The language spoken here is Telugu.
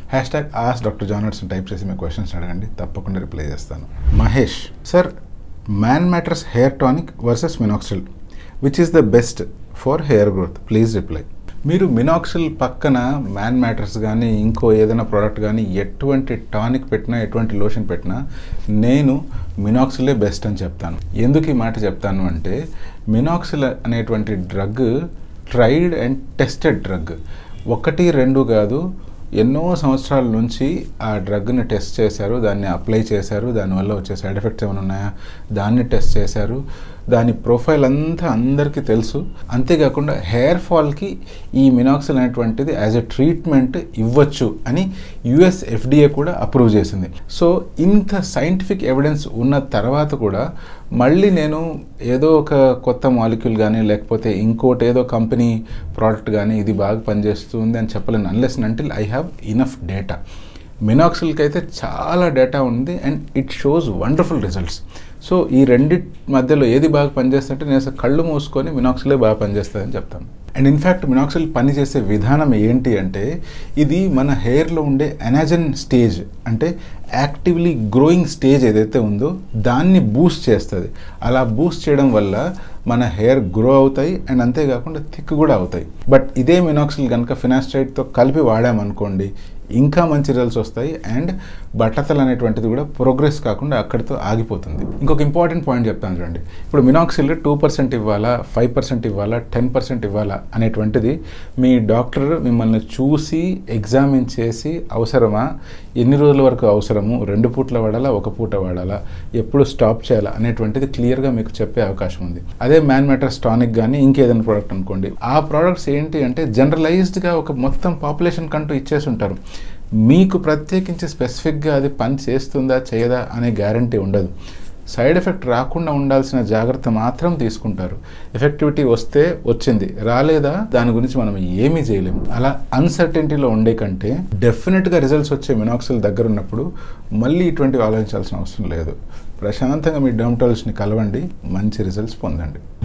హ్యాష్ ట్యాగ్ ఆస్ డాక్టర్ జానర్సన్ టైప్ చేసి మీ క్వశ్చన్స్ అడగండి తప్పకుండా రిప్లై చేస్తాను Mahesh sir man matters hair tonic versus minoxil which is the best for hair growth please reply మీరు మినాక్సిల్ పక్కన మ్యాన్ మ్యాటర్స్ కానీ ఇంకో ఏదైనా ప్రోడక్ట్ కానీ ఎటువంటి టానిక్ పెట్టినా ఎటువంటి లోషన్ పెట్టినా నేను మినాక్సిలే బెస్ట్ అని చెప్తాను ఎందుకు ఈ మాట చెప్తాను అంటే మినాక్సిల్ అనేటువంటి drug tried and tested drug ఒకటి రెండు కాదు ఎన్నో సంవత్సరాల నుంచి ఆ డ్రగ్ని టెస్ట్ చేశారు దాన్ని అప్లై చేశారు దానివల్ల వచ్చే సైడ్ ఎఫెక్ట్స్ ఏమైనా ఉన్నాయా దాన్ని టెస్ట్ చేశారు దాని ప్రొఫైల్ అంతా అందరికీ తెలుసు అంతేకాకుండా హెయిర్ ఫాల్కి ఈ మినాక్సిల్ అనేటువంటిది యాజ్ ఎ ట్రీట్మెంట్ ఇవ్వచ్చు అని యుఎస్ ఎఫ్డిఏ కూడా అప్రూవ్ చేసింది సో ఇంత సైంటిఫిక్ ఎవిడెన్స్ ఉన్న తర్వాత కూడా మళ్ళీ నేను ఏదో ఒక కొత్త మాలిక్యూల్ కానీ లేకపోతే ఇంకోటి ఏదో కంపెనీ ప్రోడక్ట్ కానీ ఇది బాగా పనిచేస్తుంది అని చెప్పలేను unless until I have enough data మినాక్సిల్కి అయితే చాలా డేటా ఉంది and it shows wonderful results so ఈ రెండి మధ్యలో ఏది బాగా పనిచేస్తుంటే నేను అసలు కళ్ళు మూసుకొని మినాక్సిలే బాగా పనిచేస్తుందని చెప్తాను అండ్ ఇన్ఫ్యాక్ట్ మినాక్సిల్ పనిచేసే విధానం ఏంటి అంటే ఇది మన హెయిర్లో ఉండే ఎనాజన్ స్టేజ్ అంటే యాక్టివ్లీ గ్రోయింగ్ స్టేజ్ ఏదైతే ఉందో దాన్ని బూస్ట్ చేస్తుంది అలా బూస్ట్ చేయడం వల్ల మన హెయిర్ గ్రో అవుతాయి అండ్ అంతేకాకుండా థిక్ కూడా అవుతాయి బట్ ఇదే మినాక్సిల్ కనుక ఫినాస్ట్రైట్తో కలిపి వాడామనుకోండి ఇంకా మంచి రిజల్ట్స్ వస్తాయి అండ్ బట్టతలు అనేటువంటిది కూడా ప్రోగ్రెస్ కాకుండా అక్కడితో ఆగిపోతుంది ఇంకొక ఇంపార్టెంట్ పాయింట్ చెప్తాను చూడండి ఇప్పుడు మినాక్సిల్ టూ పర్సెంట్ ఇవ్వాలా ఫైవ్ పర్సెంట్ ఇవ్వాలా టెన్ పర్సెంట్ ఇవ్వాలా అనేటువంటిది మీ డాక్టర్ మిమ్మల్ని చూసి ఎగ్జామిన్ చేసి అవసరమా ఎన్ని రోజుల వరకు అవసరము రెండు పూట్ల వాడాలా ఒక పూట వాడాలా ఎప్పుడు స్టాప్ చేయాలా అనేటువంటిది క్లియర్గా మీకు చెప్పే అవకాశం ఉంది అదే మ్యాన్ మ్యాటర్స్ టానిక్ కానీ ఇంకేదైనా ప్రోడక్ట్ అనుకోండి ఆ ప్రోడక్ట్స్ ఏంటి అంటే జనరలైజ్డ్గా ఒక మొత్తం పాపులేషన్ కంటూ ఇచ్చేసి ఉంటారు మీకు ప్రత్యేకించి స్పెసిఫిక్గా అది పని చేస్తుందా చేయదా అనే గ్యారంటీ ఉండదు సైడ్ ఎఫెక్ట్ రాకుండా ఉండాల్సిన జాగ్రత్త మాత్రం తీసుకుంటారు ఎఫెక్టివిటీ వస్తే వచ్చింది రాలేదా దాని గురించి మనం ఏమీ చేయలేము అలా అన్సర్టెంటీలో ఉండే కంటే డెఫినెట్గా రిజల్ట్స్ వచ్చే మినాక్సిల్ దగ్గర ఉన్నప్పుడు మళ్ళీ ఇటువంటివి ఆలోచించాల్సిన అవసరం లేదు ప్రశాంతంగా మీ డర్మటాలజిస్ట్ని కలవండి మంచి రిజల్ట్స్ పొందండి